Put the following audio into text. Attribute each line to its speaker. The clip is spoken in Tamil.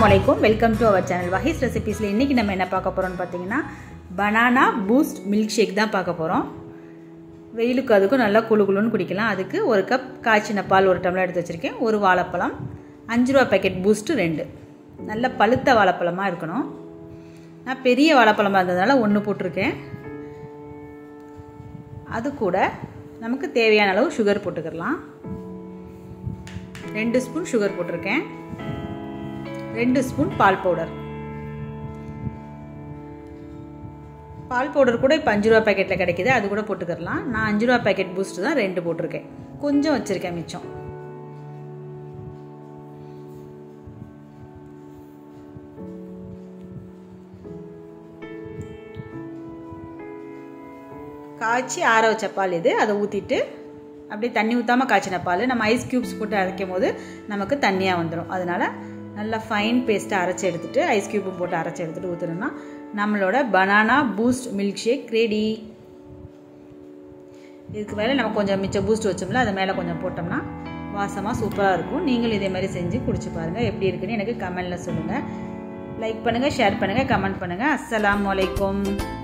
Speaker 1: வலைக்கும் welcome to our channel Wahees ரெசிபீஸில் இன்றைக்கி நம்ம என்ன பார்க்க போகிறோம்னு பார்த்தீங்கன்னா பனானா பூஸ்ட் மில்க் ஷேக் தான் பார்க்க போகிறோம் வெயிலுக்கு அதுக்கும் நல்லா குளு குளுன்னு குடிக்கலாம் அதுக்கு ஒரு கப் காய்ச்சின பால் ஒரு டம்ளர் எடுத்து வச்சுருக்கேன் ஒரு வாழைப்பழம் அஞ்சு ரூபா பேக்கெட் பூஸ்ட்டு ரெண்டு நல்ல பழுத்த வாழைப்பழமாக இருக்கணும் நான் பெரிய வாழைப்பழமாக இருந்ததுனால ஒன்று போட்டிருக்கேன் அது கூட நமக்கு தேவையான அளவு சுகர் போட்டுக்கிடலாம் ரெண்டு ஸ்பூன் சுகர் போட்டிருக்கேன் ரெண்டு ஸ்பூன் பால் பவுடர் பால் பவுடர் கூட இப்போ அஞ்சு ரூபா பேக்கெட்டில் கிடைக்கிது அது கூட போட்டுக்கிடலாம் நான் அஞ்சு ரூபா பேக்கெட் பூஸ்ட் தான் ரெண்டு போட்டிருக்கேன் கொஞ்சம் வச்சுருக்கேன் மிச்சம் காய்ச்சி ஆற வச்ச பால் இது அதை ஊற்றிட்டு அப்படியே தண்ணி ஊற்றாமல் காய்ச்சின பால் நம்ம ஐஸ் க்யூப்ஸ் போட்டு அரைக்கும் போது நமக்கு தண்ணியாக வந்துடும் அதனால் நல்லா ஃபைன் பேஸ்ட்டை அரைச்சி எடுத்துகிட்டு ஐஸ் க்யூப்பும் போட்டு அரைச்சி எடுத்துகிட்டு ஊற்றுனோம்னா நம்மளோட banana Boost milkshake ready இதுக்கு மேலே நம்ம கொஞ்சம் மிச்சம் பூஸ்ட் வச்சோம்ல அது மேலே கொஞ்சம் போட்டோம்னா வாசமாக சூப்பராக இருக்கும் நீங்களும் இதே மாதிரி செஞ்சு குடிச்சு பாருங்கள் எப்படி இருக்குன்னு எனக்கு கமெண்டில் சொல்லுங்கள் லைக் பண்ணுங்கள் ஷேர் பண்ணுங்கள் கமெண்ட் பண்ணுங்கள் அஸ்ஸலாம் வலைக்கம்